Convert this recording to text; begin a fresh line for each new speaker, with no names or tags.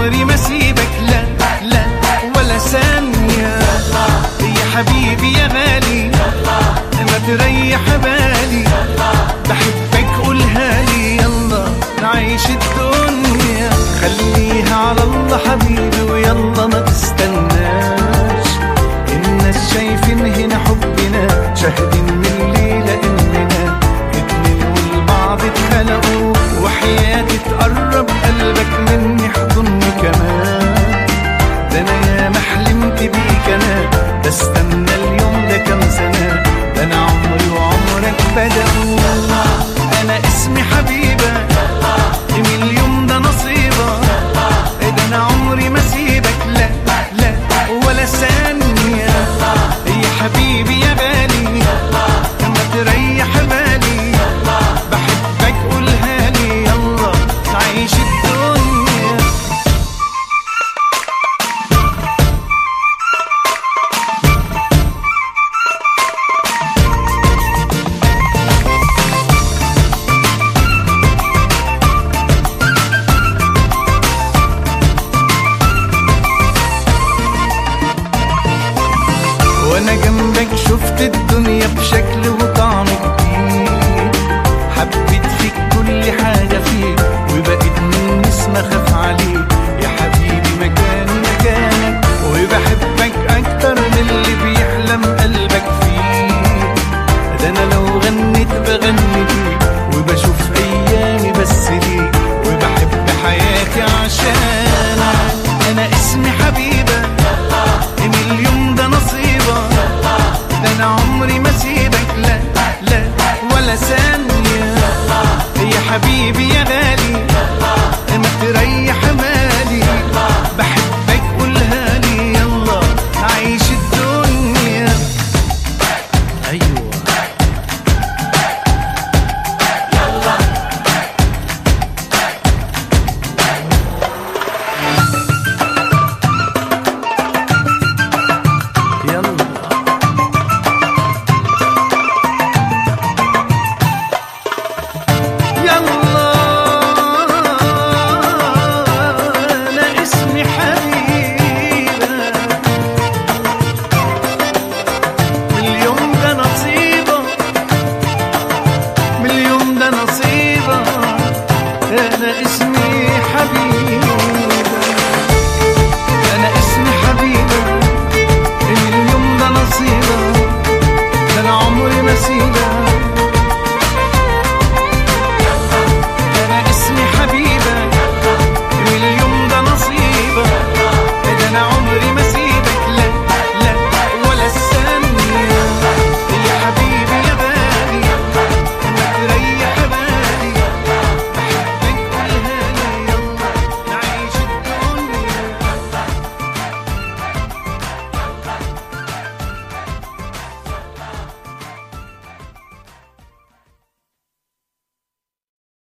عمري ما سيبك لا لا ولا ثانية يا حبيبي يا غالي ما تريح بالي بحبك قولها لي يلا نعيش الدنيا خليها على الله حبيبي ويلا ما تستناش الناس شايفين هنا حبنا شاهدين من الليلة اننا اتنين والبعض اتخلقوا وحياتي تقرب قلبك مني حضني كمان ده انا يا ما حلمت بيك انا بستنى اليوم ده كام سنة ده انا عمري وعمرك بدأوا انا اسمي حبيبة من اليوم ده نصيبة ده انا عمري ما سيبك لا لا ولا ثانية يا حبيبي يا غالي ما تريح بالي بحبك قولها لي يلا نعيش الدنيا وانا جنبك شفت الدنيا بشكل وكل